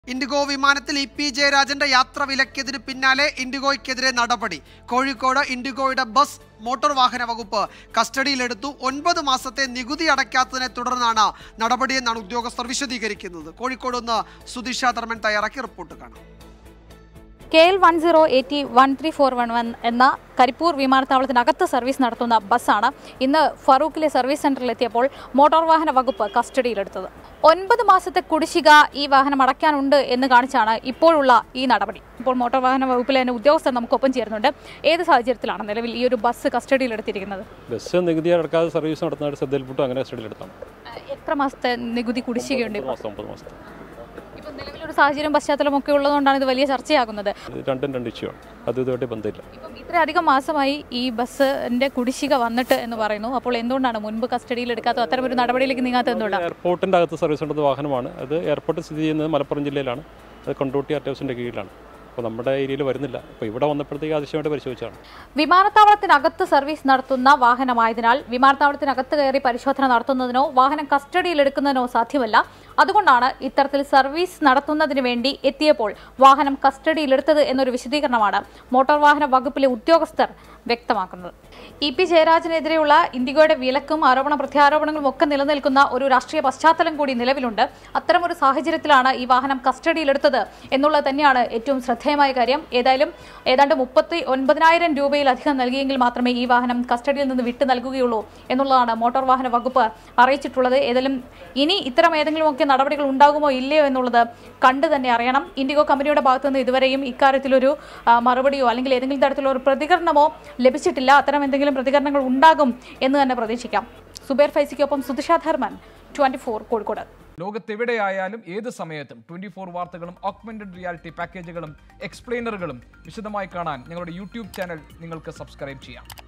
IndiGo വിമാനത്തിൽ E P ജയരാജന്റെ യാത്ര വിലക്കിയതിന് പിന്നാലെ ഇൻഡിഗോയ്ക്കെതിരെ നടപടി കോഴിക്കോട് ഇൻഡിഗോയുടെ ബസ് മോട്ടോർ വാഹന വകുപ്പ് കസ്റ്റഡിയിലെടുത്തു ഒൻപത് മാസത്തെ നികുതി അടയ്ക്കാത്തതിനെ തുടർന്നാണ് നടപടിയെന്നാണ് ഉദ്യോഗസ്ഥർ വിശദീകരിക്കുന്നത് കോഴിക്കോട് നിന്ന് സുധിഷ ധർമ്മൻ തയ്യാറാക്കിയ റിപ്പോർട്ട് കാണാം K L one zero eighty one three four one one എന്ന കരിപ്പൂർ വിമാനത്താവളത്തിനകത്ത് സർവീസ് നടത്തുന്ന ബസ്സാണ് ഇന്ന് ഫറൂഖിലെ സർവീസ് സെന്ററിലെത്തിയപ്പോൾ മോട്ടോർ വാഹന വകുപ്പ് കസ്റ്റഡിയിലെടുത്തത് ഒൻപത് മാസത്തെ കുടിശ്ശിക ഈ വാഹനം അടയ്ക്കാനുണ്ട് എന്ന് കാണിച്ചാണ് ഇപ്പോഴുള്ള ഈ നടപടി ഇപ്പോൾ മോട്ടോർ വാഹന വകുപ്പിലെ തന്നെ ഉദ്യോഗസ്ഥർ നമുക്കൊപ്പം ചേരുന്നുണ്ട് ഏത് സാഹചര്യത്തിലാണ് നിലവിൽ ഈ ഒരു ബസ് കസ്റ്റഡിയിലെടുത്തിരിക്കുന്നത് ബസ് നികുതി അടക്കാതെ സർവീസ് നടത്തുന്നതായിട്ട് ശ്രദ്ധയിൽപ്പെട്ടു അങ്ങനെ കസ്റ്റഡിയിലെടുത്താണ് എത്ര മാസത്തെ നികുതി കുടിശ്ശികയുണ്ട് ഒമ്പത് മാസം ഒമ്പത് മാസത്തെ ഇപ്പോൾ നിലവിലൊരു സാഹചര്യം പശ്ചാത്തലം ഒക്കെ ഉള്ളതുകൊണ്ടാണ് ഇത് വലിയ ചർച്ചയാകുന്നത് ഇത് രണ്ടും രണ്ട് ഇഷ്യൂ ആണ് അത് ഇതുമായിട്ട് ബന്ധമില്ല ഇപ്പം ഇത്രയധികം മാസമായി ഈ ബസ്സിന്റെ കുടിശ്ശിക വന്നിട്ട് എന്ന് പറയുന്നു അപ്പോൾ എന്തുകൊണ്ടാണ് മുൻപ് കസ്റ്റഡിയിൽ എടുക്കാത്തോ അത്തരം ഒരു നടപടിയിലേക്ക് നീങ്ങാത്ത എന്തുകൊണ്ടാണ് എയർപോർട്ടിൻ്റെ അകത്ത് സർവീസ് നടത്തുന്ന വാഹനമാണ് അത് എയർപോർട്ട് സ്ഥിതി ചെയ്യുന്നത് മലപ്പുറം ജില്ലയിലാണ് അത് കൊണ്ടോട്ടി അറ്റോസിൻ്റെ കീഴിലാണ് അപ്പോൾ നമ്മുടെ ഏരിയയിൽ വരുന്നില്ല അപ്പോൾ ഇവിടെ വന്നപ്പോഴത്തേക്ക് ആവശ്യമായിട്ട് പരിശോധിച്ചാണ് വിമാനത്താവളത്തിനകത്ത് സർവീസ് നടത്തുന്ന വാഹനമായതിനാൽ വിമാനത്താവളത്തിനകത്ത് കയറി പരിശോധന നടത്തുന്നതിനോ വാഹനം കസ്റ്റഡിയിൽ എടുക്കുന്നതിനോ സാധ്യമല്ല അതുകൊണ്ടാണ് ഇത്തരത്തിൽ സർവീസ് നടത്തുന്നതിന് വേണ്ടി എത്തിയപ്പോൾ വാഹനം കസ്റ്റഡിയിലെടുത്തത് എന്നൊരു വിശദീകരണമാണ് മോട്ടോർ വാഹന വകുപ്പിലെ ഉദ്യോഗസ്ഥർ വ്യക്തമാക്കുന്നത് ഇ പി ജയരാജനെതിരെയുള്ള ഇന്ത്യയുടെ വിലക്കും ആരോപണ പ്രത്യാരോപണങ്ങളും ഒക്കെ നിലനിൽക്കുന്ന ഒരു രാഷ്ട്രീയ പശ്ചാത്തലം കൂടി നിലവിലുണ്ട് അത്തരമൊരു സാഹചര്യത്തിലാണ് ഈ വാഹനം കസ്റ്റഡിയിലെടുത്തത് എന്നുള്ളത് തന്നെയാണ് ഏറ്റവും ശ്രദ്ധേയമായ കാര്യം ഏതായാലും ഏതാണ്ട് മുപ്പത്തി ഒൻപതിനായിരം രൂപയിലധികം നൽകിയെങ്കിൽ മാത്രമേ ഈ വാഹനം കസ്റ്റഡിയിൽ നിന്ന് വിട്ടു നൽകുകയുള്ളൂ എന്നുള്ളതാണ് മോട്ടോർ വാഹന വകുപ്പ് അറിയിച്ചിട്ടുള്ളത് ഏതായാലും ഇനി ഇത്തരം ഏതെങ്കിലുമൊക്കെ നടപടികൾ ഉണ്ടാകുമോ ഇല്ലയോ എന്നുള്ളത് കണ്ടു തന്നെ അറിയണം ഇൻഡിഗോ കമ്പനിയുടെ ഭാഗത്തു നിന്ന് ഇതുവരെയും ഇക്കാര്യത്തിലൊരു ആ, മറുപടിയോ അല്ലെങ്കിൽ ഏതെങ്കിലും തരത്തിലുള്ള ഒരു പ്രതികരണമോ ലഭിച്ചിട്ടില്ല അത്തരം എന്തെങ്കിലും പ്രതികരണങ്ങൾ ഉണ്ടാകും എന്ന് തന്നെ പ്രതീക്ഷിക്കാം സുബേർ ഫൈസിക്കൊപ്പം സുധിഷ ധർമ്മൻ ട്വന്റി ഫോർ കോഴിക്കോട് ലോകത്തെവിടെയായാലും ഏത് സമയത്തും ട്വന്റി ഫോർ വാർത്തകളും ഓഗ്മെന്റഡ് റിയാലിറ്റി പാക്കേജുകളും എക്സ്പ്ലെയിനറുകളും വിശദമായി കാണാൻ ഞങ്ങളുടെ യൂട്യൂബ് ചാനൽ നിങ്ങൾക്ക് സബ്സ്ക്രൈബ് ചെയ്യാം